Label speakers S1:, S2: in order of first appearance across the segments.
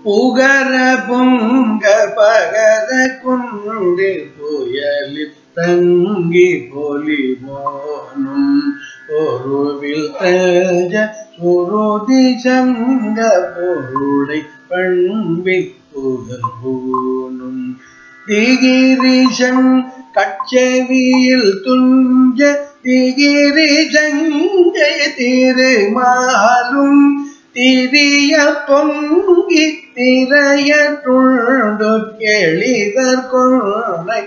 S1: புகர பொங்க பகர குண்டு புயலில் தங்கி பொலிவோனும் பொருவில் தஜ சுருதி சங்க பொருளை பண்பில் புகழ்வோனும் திகிரிஷன் கச்சேவியில் துஞ்ச திகிரி சங்கை திருமாலும் திரிய பொங்கி திரைய துண்டு எளிதர் கொள்ளை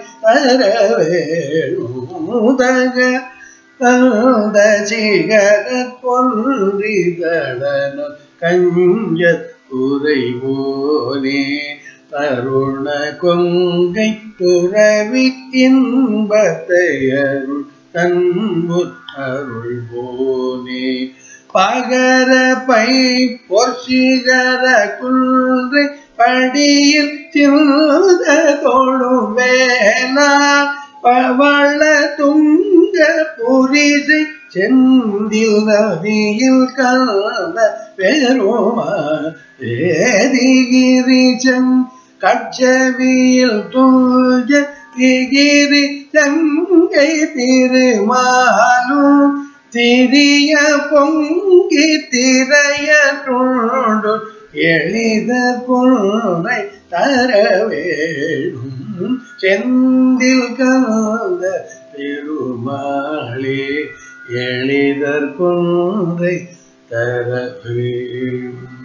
S1: தரவேணுதக தந்த சிகர பொன்றிதழனு கஞ்ச குறைவோனே தருண கொங்கை துறவி இன்பத்தையருள் தன்பு அருள்வோனே பகர பை பொற்சிகர குன்றை படியில் சிந்த தொழும் வேளா பவள துங்க புரிசை செந்தில் நதியில் கலந்த பெருமா ஏதிகிரிச்சம் கச்சவியில் தூஜ திகிரி சங்கை திருமாலும் திரிய பொங்கி திரைய தோண்டு எளித பொருளை தர வேணும் செந்தில் கலந்த பெருமாளே எளிதர் பொருளை தர வேணும்